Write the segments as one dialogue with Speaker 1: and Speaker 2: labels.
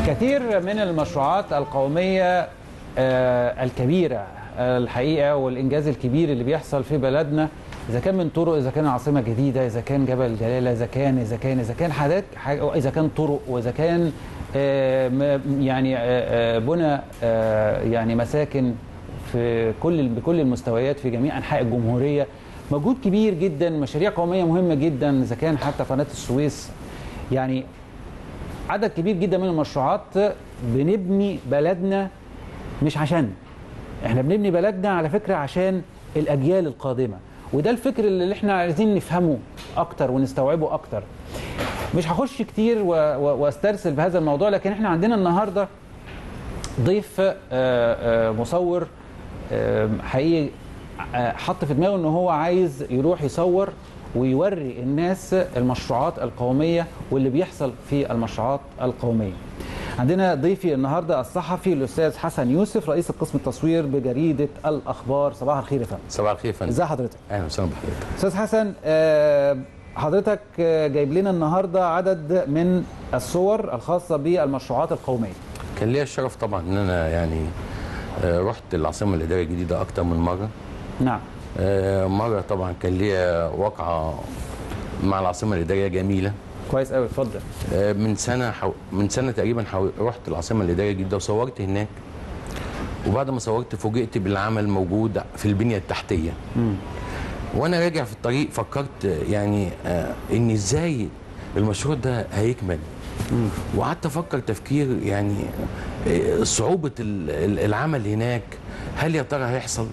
Speaker 1: كثير من المشروعات القومية آه، الكبيرة آه، الحقيقة والإنجاز الكبير اللي بيحصل في بلدنا إذا كان من طرق إذا كان عاصمة جديدة إذا كان جبل جلالة إذا كان إذا كان إذا كان حاجات حاجة- إذا كان طرق وإذا كان آه، م- يعني آه، آه، بنى آه، يعني مساكن في كل بكل المستويات في جميع أنحاء الجمهورية مجهود كبير جدا مشاريع قومية مهمة جدا إذا كان حتى قناة السويس يعني عدد كبير جدا من المشروعات بنبني بلدنا مش عشان احنا بنبني بلدنا على فكرة عشان الأجيال القادمة وده الفكر اللي احنا عايزين نفهمه أكتر ونستوعبه أكتر مش هخش كتير و- و- واسترسل بهذا الموضوع لكن احنا عندنا النهارده ضيف آه، آه، مصور آه، حقيقي آه، حط في دماغه ان هو عايز يروح يصور ويوري الناس المشروعات القوميه واللي بيحصل في المشروعات القوميه. عندنا ضيفي النهارده الصحفي الاستاذ حسن يوسف رئيس القسم التصوير بجريده الاخبار صباح الخير يا فندم.
Speaker 2: صباح الخير يا فندم
Speaker 1: ازي حضرتك؟
Speaker 2: اهلا وسهلا بحضرتك
Speaker 1: استاذ حسن آه، حضرتك آه، جايب لنا النهارده عدد من الصور الخاصه بالمشروعات القوميه.
Speaker 2: كان ليا الشرف طبعا ان انا يعني آه، رحت العاصمه الاداريه الجديده اكتر من مره
Speaker 1: نعم.
Speaker 2: آه، مره طبعا كان ليا واقعه مع العاصمه الاداريه جميله
Speaker 1: كويس قوي اتفضل.
Speaker 2: آه، من سنه حو... من سنه تقريبا حو... رحت العاصمه الاداريه الجديده وصورت هناك وبعد ما صورت فوجئت بالعمل موجود في البنيه التحتيه وانا راجع في الطريق فكرت آه، يعني آه، ان ازاي المشروع ده هيكمل وقعدت افكر تفكير يعني آه، صعوبه ال- ال- العمل هناك هل يا ترى هيحصل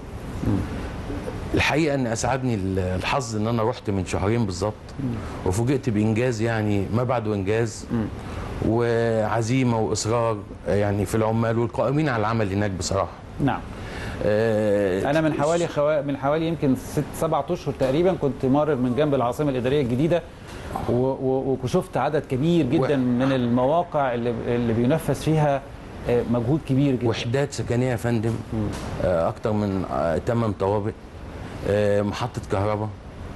Speaker 2: الحقيقه ان اسعدني ال- الحظ ان انا رحت من شهرين بالظبط وفوجئت بانجاز يعني ما بعده انجاز وعزيمه واصرار يعني في العمال والقائمين على العمل هناك بصراحه
Speaker 1: نعم.
Speaker 2: آه،
Speaker 1: انا من حوالي خوا... من حوالي يمكن ست سبعة اشهر تقريبا كنت مارر من جنب العاصمه الاداريه الجديده و... و... وشفت عدد كبير جدا
Speaker 2: و-
Speaker 1: من المواقع اللي اللي بينفذ فيها آه، مجهود كبير جدا
Speaker 2: وحدات سكنيه يا فندم آه، اكتر من 8 طوابق آه، محطه كهرباء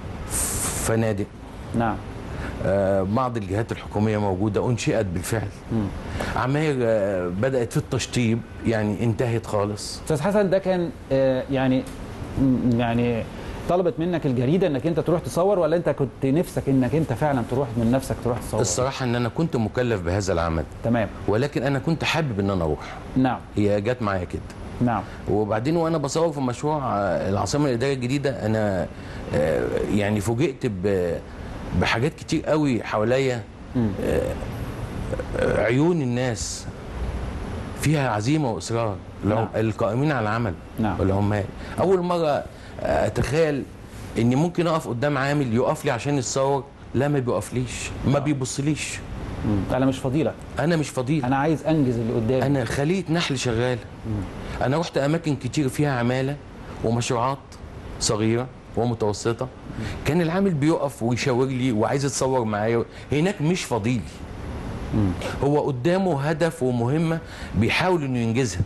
Speaker 2: فنادق
Speaker 1: نعم
Speaker 2: آه، بعض الجهات الحكوميه موجوده انشئت بالفعل عماير آه، بدات في التشطيب يعني انتهت خالص
Speaker 1: استاذ حسن ده كان آه، يعني م- يعني طلبت منك الجريده انك انت تروح تصور ولا انت كنت نفسك انك انت فعلا تروح من نفسك تروح تصور
Speaker 2: الصراحه ان انا كنت مكلف بهذا العمل
Speaker 1: تمام
Speaker 2: ولكن انا كنت حابب ان انا اروح
Speaker 1: نعم
Speaker 2: هي جت معايا كده
Speaker 1: نعم
Speaker 2: وبعدين وانا بصور في مشروع آه، العاصمه الاداريه الجديده انا آه، يعني فوجئت ب- بحاجات كتير قوي حواليا آه، آه، عيون الناس فيها عزيمه واصرار العم-
Speaker 1: نعم.
Speaker 2: القائمين على العمل
Speaker 1: نعم.
Speaker 2: والعمال اول مره آه، اتخيل اني ممكن اقف قدام عامل يقف لي عشان يتصور لا ما بيقفليش ما بيبصليش
Speaker 1: مم. انا مش فضيلك
Speaker 2: انا مش فضيل
Speaker 1: انا عايز انجز اللي قدامي
Speaker 2: انا خليه نحل شغاله انا رحت اماكن كتير فيها عماله ومشروعات صغيره ومتوسطه كان العامل بيقف ويشاور لي وعايز يتصور معايا هناك مش فضيلي هو قدامه هدف ومهمه بيحاول انه ينجزها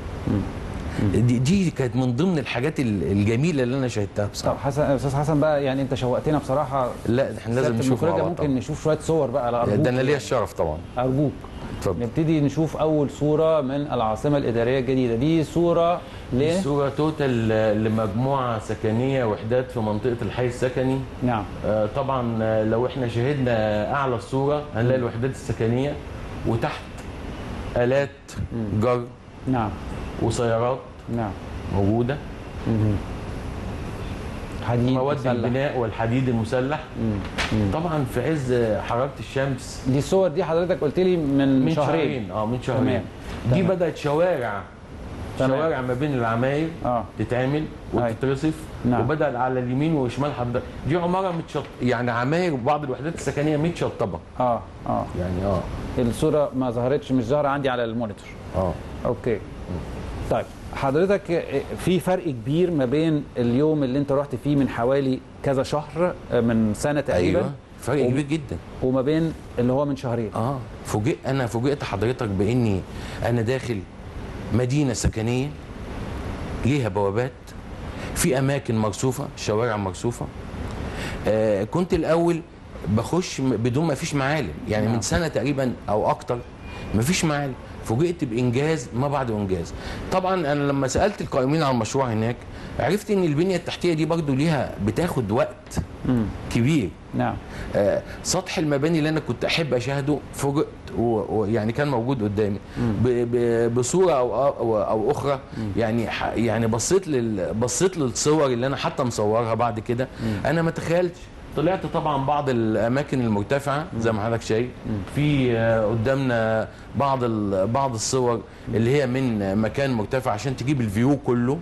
Speaker 2: دي, دي كانت من ضمن الحاجات ال- الجميله اللي انا شاهدتها
Speaker 1: طب
Speaker 2: بصراحه
Speaker 1: حسن استاذ حسن بقى يعني انت شوقتنا بصراحه
Speaker 2: لا احنا لازم
Speaker 1: سيادة
Speaker 2: نشوف مع
Speaker 1: المخرجة
Speaker 2: بعض
Speaker 1: ممكن
Speaker 2: طبعاً.
Speaker 1: نشوف شويه صور بقى لا ارجوك
Speaker 2: ده انا ليا
Speaker 1: يعني.
Speaker 2: الشرف طبعا
Speaker 1: ارجوك
Speaker 2: اتفضل
Speaker 1: نبتدي نشوف اول صوره من العاصمه الاداريه الجديده دي صوره ل
Speaker 2: صورة توتال لمجموعة سكنية وحدات في منطقة الحي السكني
Speaker 1: نعم
Speaker 2: آه، طبعا آه، لو احنا شاهدنا اعلى الصوره هنلاقي الوحدات السكنيه وتحت الات جر
Speaker 1: نعم
Speaker 2: وسيارات
Speaker 1: نعم
Speaker 2: موجوده
Speaker 1: حديد
Speaker 2: مواد
Speaker 1: مسلح.
Speaker 2: البناء والحديد المسلح طبعا في عز حراره الشمس
Speaker 1: دي الصور دي حضرتك قلت لي من,
Speaker 2: من
Speaker 1: شهرين
Speaker 2: شهرين اه من شهرين
Speaker 1: تمام.
Speaker 2: دي
Speaker 1: تمام.
Speaker 2: بدات شوارع
Speaker 1: تمام.
Speaker 2: شوارع ما بين العماير
Speaker 1: اه
Speaker 2: تتعمل وتترصف
Speaker 1: نعم.
Speaker 2: وبدا على اليمين وشمال حد دي عماره متشط يعني عماير بعض الوحدات السكنيه متشطبه
Speaker 1: اه اه
Speaker 2: يعني اه
Speaker 1: الصوره ما ظهرتش مش ظاهره عندي على المونيتور
Speaker 2: اه
Speaker 1: اوكي طيب حضرتك في فرق كبير ما بين اليوم اللي انت رحت فيه من حوالي كذا شهر من سنه تقريبا
Speaker 2: ايوه فرق
Speaker 1: وم-
Speaker 2: كبير جدا
Speaker 1: وما بين اللي هو من شهرين
Speaker 2: اه فوجئ انا فوجئت حضرتك باني انا داخل مدينه سكنيه ليها بوابات في اماكن مرصوفه شوارع مرصوفه آه كنت الاول بخش م- بدون ما فيش معالم يعني
Speaker 1: نعم.
Speaker 2: من سنه تقريبا او اكتر مفيش معالم فوجئت بانجاز ما بعد انجاز طبعا انا لما سالت القائمين على المشروع هناك عرفت ان البنيه التحتيه دي برضو ليها بتاخد وقت
Speaker 1: مم.
Speaker 2: كبير
Speaker 1: نعم
Speaker 2: آه، سطح المباني اللي انا كنت احب اشاهده فوجئت و- ويعني كان موجود قدامي ب- ب- بصوره او او, أو اخرى يعني ح- يعني بصيت لل بصيت للصور اللي انا حتى مصورها بعد كده انا ما تخيلتش طلعت طبعا بعض الاماكن المرتفعه زي ما حضرتك شايف في آه، قدامنا بعض ال- بعض الصور اللي هي من مكان مرتفع عشان تجيب الفيو كله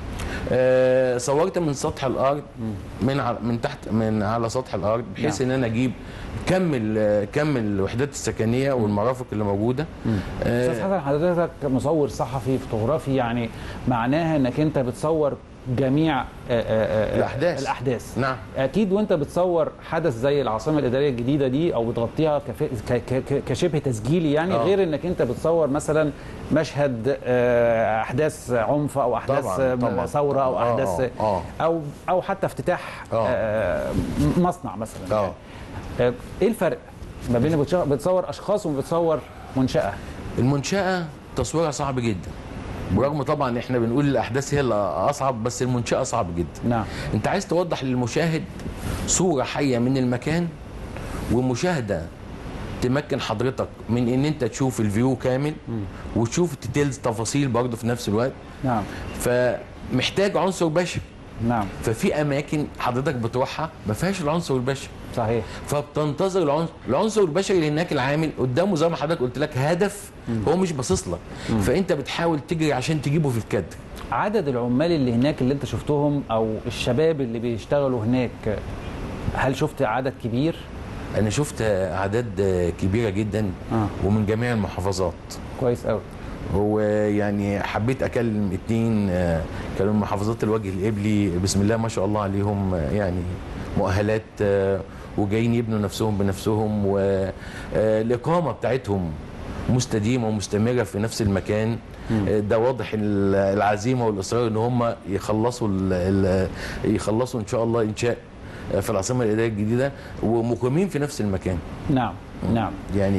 Speaker 2: آه، صورت من سطح الارض من على من تحت من على سطح الارض بحيث ان انا اجيب كم ال- كم الوحدات السكنيه والمرافق اللي موجوده آه،
Speaker 1: استاذ حسن حضرتك مصور صحفي فوتوغرافي يعني معناها انك انت بتصور جميع آه، آه، آه،
Speaker 2: الأحداث.
Speaker 1: الاحداث
Speaker 2: نعم
Speaker 1: اكيد وانت بتصور حدث زي العاصمه الاداريه الجديده دي او بتغطيها كف- ك- ك- ك- كشبه تسجيلي يعني
Speaker 2: آه.
Speaker 1: غير انك انت بتصور مثلا مشهد آه، احداث عنف او احداث
Speaker 2: طبعاً،
Speaker 1: آه،
Speaker 2: طبعاً.
Speaker 1: ثوره او
Speaker 2: آه،
Speaker 1: احداث
Speaker 2: آه، آه.
Speaker 1: او او حتى افتتاح
Speaker 2: آه.
Speaker 1: آه، مصنع مثلا
Speaker 2: اه
Speaker 1: آه، ايه الفرق ما بين بتش- بتصور اشخاص وبتصور منشاه
Speaker 2: المنشاه تصويرها صعب جدا برغم طبعا احنا بنقول الاحداث هي اللي اصعب بس المنشاه صعب جدا
Speaker 1: نعم
Speaker 2: انت عايز توضح للمشاهد صوره حيه من المكان ومشاهده تمكن حضرتك من ان انت تشوف الفيو كامل وتشوف الديتيلز تفاصيل برضه في نفس الوقت
Speaker 1: نعم
Speaker 2: فمحتاج عنصر بشري
Speaker 1: نعم
Speaker 2: ففي اماكن حضرتك بتروحها ما فيهاش العنصر البشري
Speaker 1: صحيح
Speaker 2: فبتنتظر العنصر العنصر البشري اللي هناك العامل قدامه زي ما حضرتك قلت لك هدف هو مش باصص لك فانت بتحاول تجري عشان تجيبه في الكادر
Speaker 1: عدد العمال اللي هناك اللي انت شفتهم او الشباب اللي بيشتغلوا هناك هل شفت عدد كبير
Speaker 2: انا شفت اعداد كبيره جدا
Speaker 1: آه.
Speaker 2: ومن جميع المحافظات
Speaker 1: كويس قوي
Speaker 2: هو يعني حبيت اكلم اتنين آه، كانوا من محافظات الوجه القبلي بسم الله ما شاء الله عليهم آه، يعني مؤهلات آه، وجايين يبنوا نفسهم بنفسهم والاقامه بتاعتهم مستديمه ومستمره في نفس المكان آه، ده واضح ال- العزيمه والاصرار ان هم يخلصوا ال- ال- يخلصوا ان شاء الله انشاء آه، في العاصمه الاداريه الجديده ومقيمين في نفس المكان
Speaker 1: نعم نعم
Speaker 2: يعني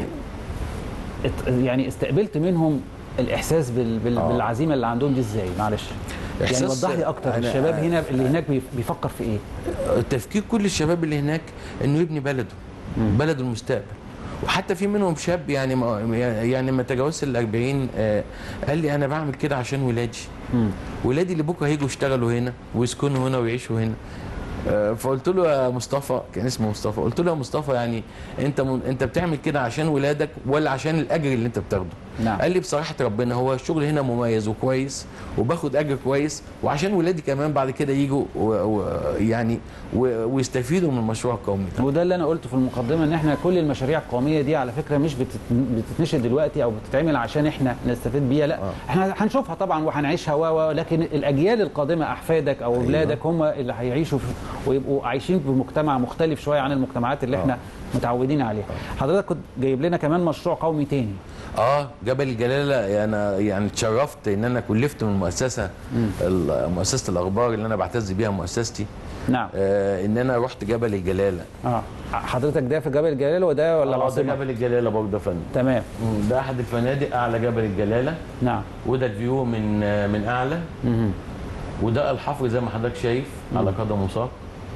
Speaker 1: ات- يعني استقبلت منهم الاحساس بال... بال...
Speaker 2: آه.
Speaker 1: بالعزيمه اللي عندهم دي ازاي معلش يعني
Speaker 2: إحساس-
Speaker 1: وضح لي اكتر
Speaker 2: أنا-
Speaker 1: الشباب هنا اللي هناك بيف- بيفكر في ايه
Speaker 2: تفكير كل الشباب اللي هناك انه يبني بلده بلد المستقبل وحتى في منهم شاب يعني ما يعني ما تجاوزش ال 40 آه، قال لي انا بعمل كده عشان ولادي ولادي اللي بكره هيجوا يشتغلوا هنا ويسكنوا هنا ويعيشوا هنا آه، فقلت له يا مصطفى كان اسمه مصطفى قلت له يا مصطفى يعني انت من انت بتعمل كده عشان ولادك ولا عشان الاجر اللي انت بتاخده
Speaker 1: نعم.
Speaker 2: قال لي بصراحه ربنا هو الشغل هنا مميز وكويس وباخد اجر كويس وعشان ولادي كمان بعد كده يجوا و- و- يعني و- ويستفيدوا من المشروع القومي ده
Speaker 1: وده اللي انا قلته في المقدمه ان احنا كل المشاريع القوميه دي على فكره مش بتت... بتتنشر دلوقتي او بتتعمل عشان احنا نستفيد بيها لا
Speaker 2: آه.
Speaker 1: احنا هنشوفها طبعا وهنعيشها و و- لكن الاجيال القادمه احفادك او اولادك هم اللي هيعيشوا في... ويبقوا عايشين في مجتمع مختلف شويه عن المجتمعات اللي احنا متعودين عليها حضرتك كنت جايب لنا كمان مشروع قومي تاني
Speaker 2: اه جبل الجلاله انا يعني اتشرفت ان انا كلفت من المؤسسه ال- مؤسسه الاخبار اللي انا بعتز بيها مؤسستي
Speaker 1: نعم
Speaker 2: آه ان انا رحت جبل الجلاله
Speaker 1: اه حضرتك ده في جبل الجلاله وده ولا
Speaker 2: آه، ده
Speaker 1: العاصمه
Speaker 2: جبل الجلاله برضه يا فندم
Speaker 1: تمام
Speaker 2: مم، ده احد الفنادق اعلى جبل الجلاله
Speaker 1: نعم
Speaker 2: وده الفيو من آه، من اعلى
Speaker 1: مهم.
Speaker 2: وده الحفر زي ما حضرتك شايف على قدم وساق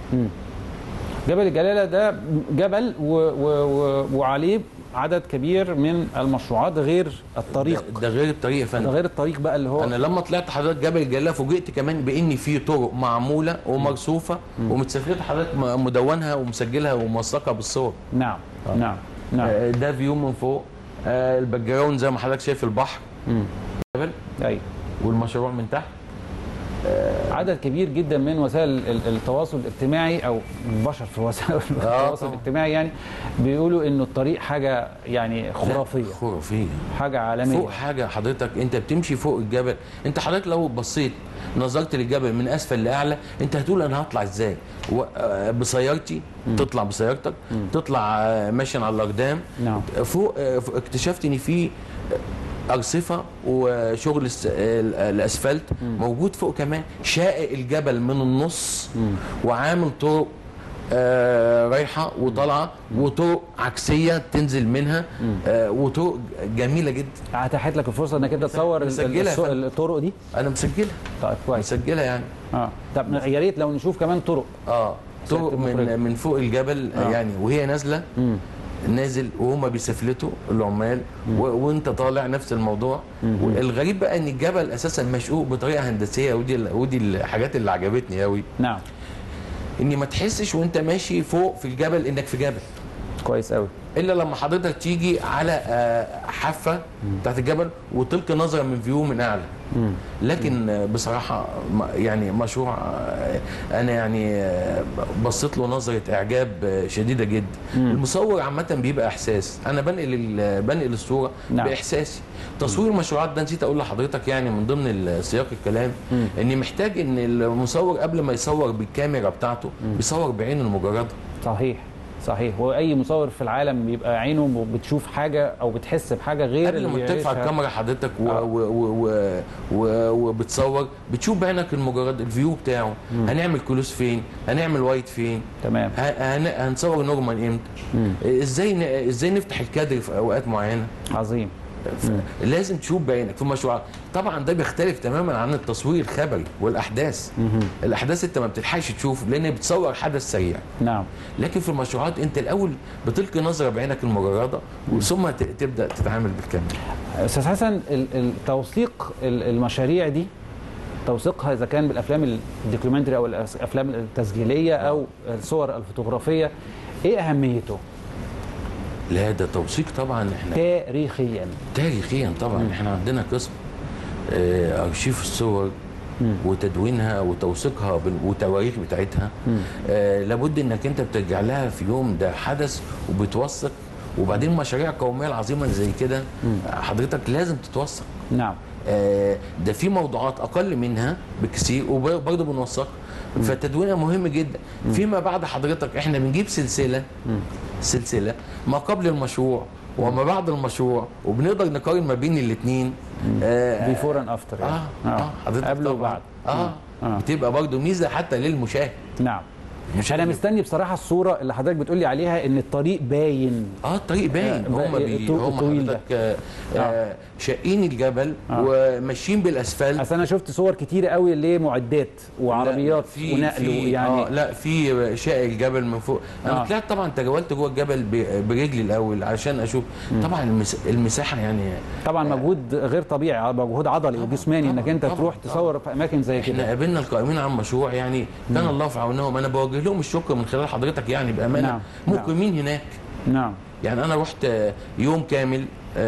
Speaker 1: جبل الجلاله ده جبل و... و... و... وعليه عدد كبير من المشروعات غير الطريق
Speaker 2: ده- ده غير الطريق يا
Speaker 1: ده
Speaker 2: فندم
Speaker 1: غير الطريق بقى اللي هو
Speaker 2: انا لما طلعت حضرتك جبل الجلاله فوجئت كمان بان في طرق معموله ومرصوفه ومتسافرت حضرتك م- مدونها ومسجلها وموثقه بالصور
Speaker 1: نعم نعم نعم
Speaker 2: آه، ده فيو من فوق آه، الباك جراوند زي ما حضرتك شايف البحر
Speaker 1: مم.
Speaker 2: جبل
Speaker 1: ايوه
Speaker 2: والمشروع من تحت
Speaker 1: عدد كبير جدا من وسائل ال- التواصل الاجتماعي او البشر في وسائل التواصل
Speaker 2: طبعا.
Speaker 1: الاجتماعي يعني بيقولوا انه الطريق حاجه يعني خرافيه
Speaker 2: خرافيه
Speaker 1: حاجه عالميه
Speaker 2: فوق حاجه حضرتك انت بتمشي فوق الجبل انت حضرتك لو بصيت نظرت للجبل من اسفل لاعلى انت هتقول انا هطلع ازاي و- آه، بسيارتي تطلع بسيارتك تطلع آه، ماشي على الاقدام
Speaker 1: نعم
Speaker 2: فوق آه، فوق اكتشفت ان في ارصفه وشغل الس- ال- الاسفلت موجود فوق كمان شائق الجبل من النص وعامل طرق آه رايحه وطالعه وطرق عكسيه تنزل منها آه وطرق جميله جدا
Speaker 1: اتاحت لك الفرصه انك انت تصور ال-
Speaker 2: مسجلها
Speaker 1: السو-
Speaker 2: يا فندم.
Speaker 1: الطرق دي
Speaker 2: انا مسجلها
Speaker 1: طيب كويس
Speaker 2: مسجلها يعني
Speaker 1: اه طب يا ريت لو نشوف كمان طرق
Speaker 2: اه
Speaker 1: سيادة
Speaker 2: طرق
Speaker 1: المخرج.
Speaker 2: من من فوق الجبل
Speaker 1: آه.
Speaker 2: آه. يعني وهي نازله نازل وهما بيسفلتوا العمال و... وانت طالع نفس الموضوع والغريب بقى ان الجبل اساسا مشقوق بطريقه هندسيه ودي ال- ودي الحاجات اللي عجبتني قوي
Speaker 1: نعم
Speaker 2: اني ما تحسش وانت ماشي فوق في الجبل انك في جبل
Speaker 1: كويس قوي
Speaker 2: الا لما حضرتك تيجي على آه، حافه بتاعت الجبل وتلقي نظره من فيو من اعلى لكن آه، بصراحه ما- يعني مشروع آه، انا يعني آه، بصيت له نظره اعجاب آه، شديده جدا المصور عامه بيبقى احساس انا بنقل ال- بنقل الصوره
Speaker 1: نعم.
Speaker 2: باحساسي تصوير المشروعات ده نسيت اقول لحضرتك يعني من ضمن ال- سياق الكلام اني محتاج ان المصور قبل ما يصور بالكاميرا بتاعته بيصور بعينه المجرده
Speaker 1: صحيح صحيح واي مصور في العالم بيبقى عينه بتشوف حاجه او بتحس بحاجه غير
Speaker 2: قبل ما ترفع
Speaker 1: بيعيشها.
Speaker 2: الكاميرا حضرتك و
Speaker 1: آه.
Speaker 2: و و و و وبتصور بتشوف بعينك المجرد الفيو بتاعه هنعمل كلوس فين هنعمل وايت فين
Speaker 1: تمام
Speaker 2: ه- هن هنصور نورمال امتى ازاي ن- ازاي نفتح الكادر في اوقات معينه
Speaker 1: عظيم
Speaker 2: ف- لازم تشوف بعينك في مشروعات طبعا ده بيختلف تماما عن التصوير الخبري والاحداث الاحداث انت ما بتلحقش تشوف لان بتصور حدث سريع
Speaker 1: نعم
Speaker 2: لكن في المشروعات انت الاول بتلقي نظره بعينك المجرده ثم ت- تبدا تتعامل بالكاميرا
Speaker 1: استاذ حسن ال- التوثيق ال- المشاريع دي توثيقها اذا كان بالافلام الدوكيومنتري او الافلام التسجيليه او الصور الفوتوغرافيه ايه اهميته
Speaker 2: لا ده توثيق طبعا احنا
Speaker 1: تاريخيا
Speaker 2: تاريخيا طبعا احنا عندنا قسم آه، ارشيف الصور وتدوينها وتوثيقها بال- والتواريخ بتاعتها آه لابد انك انت بترجع لها في يوم ده حدث وبتوثق وبعدين مشاريع قوميه العظيمه اللي زي كده حضرتك لازم تتوثق
Speaker 1: نعم
Speaker 2: آه، ده في موضوعات اقل منها بكثير وبرضه بنوثقها فتدوينها مهم جدا فيما بعد حضرتك احنا بنجيب سلسله سلسله ما قبل المشروع وما بعد المشروع وبنقدر نقارن ما بين الاثنين آه
Speaker 1: بيفور اند افتر
Speaker 2: اه اه حضرتك
Speaker 1: قبل
Speaker 2: طبعاً.
Speaker 1: وبعد
Speaker 2: اه,
Speaker 1: آه.
Speaker 2: بتبقى برضه ميزه حتى للمشاهد
Speaker 1: نعم
Speaker 2: مش
Speaker 1: انا
Speaker 2: اللي-
Speaker 1: مستني بصراحه الصوره اللي حضرتك بتقولي عليها ان الطريق باين
Speaker 2: اه الطريق باين
Speaker 1: آه،
Speaker 2: هم
Speaker 1: بقى-
Speaker 2: بي
Speaker 1: الطرق
Speaker 2: هم
Speaker 1: الطويل ده.
Speaker 2: حضرتك آه آه شاقين الجبل
Speaker 1: آه.
Speaker 2: وماشيين بالاسفلت
Speaker 1: اصل انا شفت صور كتيره قوي لمعدات وعربيات
Speaker 2: لا، في
Speaker 1: ونقل
Speaker 2: في
Speaker 1: يعني
Speaker 2: اه لا في شائع الجبل من فوق انا
Speaker 1: آه.
Speaker 2: آه. طلعت طبعا تجولت جوه الجبل ب- برجلي الاول عشان اشوف طبعا المس... المساحه يعني
Speaker 1: طبعا مجهود غير طبيعي مجهود عضلي وجسماني انك
Speaker 2: طبعاً،
Speaker 1: انت
Speaker 2: طبعاً،
Speaker 1: تروح
Speaker 2: طبعاً.
Speaker 1: تصور في اماكن زي
Speaker 2: احنا
Speaker 1: كده
Speaker 2: قابلنا القائمين على المشروع يعني كان الله في عونهم انا بوجه لهم الشكر من خلال حضرتك يعني بامانه
Speaker 1: نعم،
Speaker 2: مقيمين هناك
Speaker 1: نعم
Speaker 2: يعني انا رحت آه، يوم كامل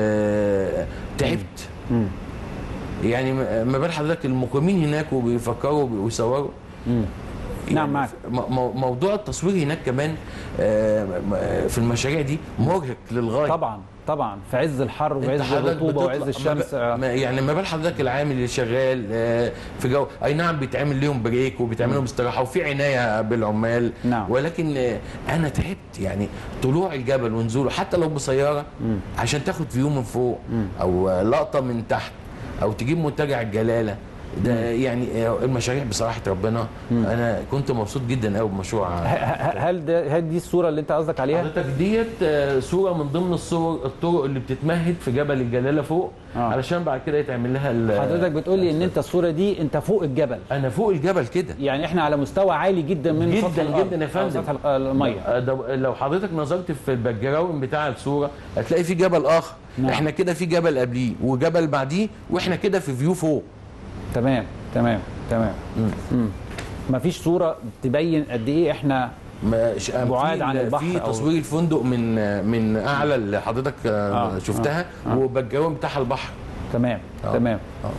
Speaker 2: آه، تعبت
Speaker 1: مم.
Speaker 2: يعني ما ما بال حضرتك المقيمين هناك وبيفكروا ويصوروا
Speaker 1: مم. نعم، معك.
Speaker 2: م- مو- موضوع التصوير هناك كمان آه، م- في المشاريع دي مرهق للغايه
Speaker 1: طبعا طبعا في عز الحر
Speaker 2: انت
Speaker 1: وعز
Speaker 2: حضرتك
Speaker 1: الرطوبه
Speaker 2: بتطلع-
Speaker 1: وعز
Speaker 2: ما
Speaker 1: الشمس
Speaker 2: ب- ما يعني ما بال حضرتك العامل اللي شغال آه، في جو اي نعم بيتعمل ليهم بريك وبيتعمل لهم استراحه وفي عنايه بالعمال
Speaker 1: نعم.
Speaker 2: ولكن آه، انا تعبت يعني طلوع الجبل ونزوله حتى لو بسياره عشان تاخد فيو من فوق او آه، لقطه من تحت او تجيب منتجع الجلاله ده يعني آه، المشاريع بصراحه ربنا انا كنت مبسوط جدا قوي بمشروع
Speaker 1: ه- ه- هل ده هل دي الصوره اللي انت قصدك عليها؟
Speaker 2: حضرتك ديت آه، صوره من ضمن الصور الطرق اللي بتتمهد في جبل الجلاله فوق
Speaker 1: آه.
Speaker 2: علشان بعد كده يتعمل لها ال-
Speaker 1: حضرتك بتقول لي ان انت الصوره دي انت فوق الجبل
Speaker 2: انا فوق الجبل كده
Speaker 1: يعني احنا على مستوى عالي جدا من
Speaker 2: جداً
Speaker 1: سطح الارض
Speaker 2: جداً يا
Speaker 1: أو
Speaker 2: فندم.
Speaker 1: سطح ال- الميه
Speaker 2: آه، ده لو حضرتك نظرت في الباك جراوند بتاع الصوره هتلاقي في جبل اخر
Speaker 1: نعم.
Speaker 2: احنا كده في جبل قبليه وجبل بعديه واحنا كده في فيو فوق
Speaker 1: تمام تمام تمام مم. مفيش صوره تبين قد ايه احنا
Speaker 2: مش
Speaker 1: بعاد
Speaker 2: في-
Speaker 1: عن البحر
Speaker 2: في
Speaker 1: أو-
Speaker 2: تصوير الفندق من من اعلى اللي حضرتك آه،
Speaker 1: آه،
Speaker 2: شفتها
Speaker 1: آه.
Speaker 2: وباك جراوند بتاعها البحر
Speaker 1: تمام
Speaker 2: آه.
Speaker 1: تمام
Speaker 2: آه.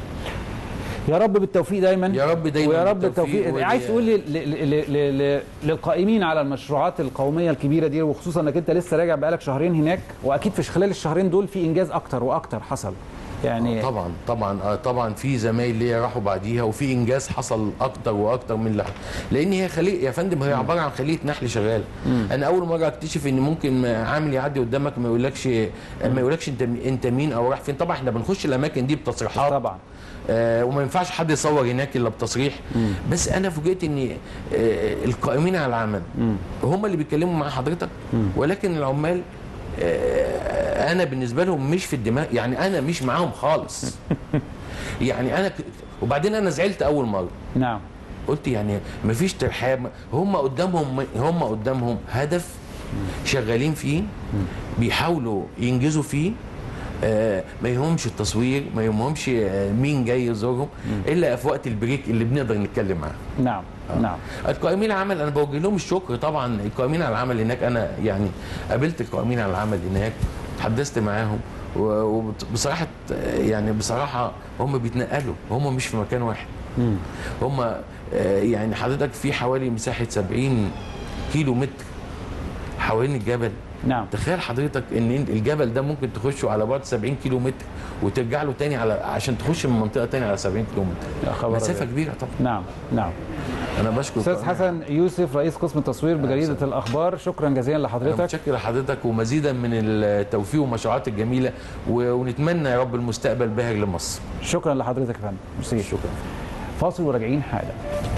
Speaker 1: يا رب بالتوفيق دايما
Speaker 2: يا رب دايما
Speaker 1: ويا رب
Speaker 2: بالتوفيق
Speaker 1: بالتوفيق
Speaker 2: ودي-
Speaker 1: عايز تقول لي ل- ل- ل- ل- للقائمين على المشروعات القوميه الكبيره دي وخصوصا انك انت لسه راجع بقالك شهرين هناك واكيد في خلال الشهرين دول في انجاز اكتر واكتر حصل يعني
Speaker 2: طبعا طبعا آه، طبعا في زمايل ليا راحوا بعديها وفي انجاز حصل اكتر واكتر من اللي لان هي خليه يا فندم هي عباره عن خليه نحل شغاله انا اول مره اكتشف ان ممكن عامل يعدي قدامك ما يقولكش ما يقولكش انت انت مين او رايح فين طبعا احنا بنخش الاماكن دي بتصريحات
Speaker 1: طبعا
Speaker 2: آه وما ينفعش حد يصور هناك الا بتصريح بس انا فوجئت ان آه، القائمين على العمل هم اللي بيتكلموا مع حضرتك ولكن العمال آه، انا بالنسبه لهم مش في الدماغ يعني انا مش معاهم خالص يعني انا ك- وبعدين انا زعلت اول مره
Speaker 1: نعم
Speaker 2: قلت يعني مفيش ترحاب هم قدامهم هم قدامهم هدف شغالين فيه بيحاولوا ينجزوا فيه آه، ما يهمش التصوير ما يهمهمش آه، مين جاي يزورهم الا في وقت البريك اللي بنقدر نتكلم معاه
Speaker 1: نعم نعم
Speaker 2: القائمين على العمل انا بوجه لهم الشكر طبعا القائمين على العمل هناك انا يعني قابلت القائمين على العمل هناك تحدثت معاهم و- وبصراحه يعني بصراحه هم بيتنقلوا هم مش في مكان واحد
Speaker 1: مم.
Speaker 2: هم آه، يعني حضرتك في حوالي مساحه 70 كيلو متر حوالين الجبل
Speaker 1: نعم
Speaker 2: تخيل حضرتك ان إنت- الجبل ده ممكن تخشه على بعد 70 كيلو متر وترجع له تاني على عشان تخش من منطقه تاني على 70 كيلو
Speaker 1: يا
Speaker 2: متر
Speaker 1: خبر
Speaker 2: مسافه
Speaker 1: أبيض.
Speaker 2: كبيره طبعا
Speaker 1: نعم نعم
Speaker 2: انا بشكر
Speaker 1: استاذ
Speaker 2: القائمين.
Speaker 1: حسن يوسف رئيس قسم التصوير بجريده الاخبار شكرا جزيلا
Speaker 2: أنا
Speaker 1: لحضرتك
Speaker 2: متشكر لحضرتك ومزيدا من التوفيق والمشروعات الجميله و- ونتمنى يا رب المستقبل باهر لمصر
Speaker 1: شكرا لحضرتك يا فندم ميرسي
Speaker 2: شكرا
Speaker 1: فاصل وراجعين حالا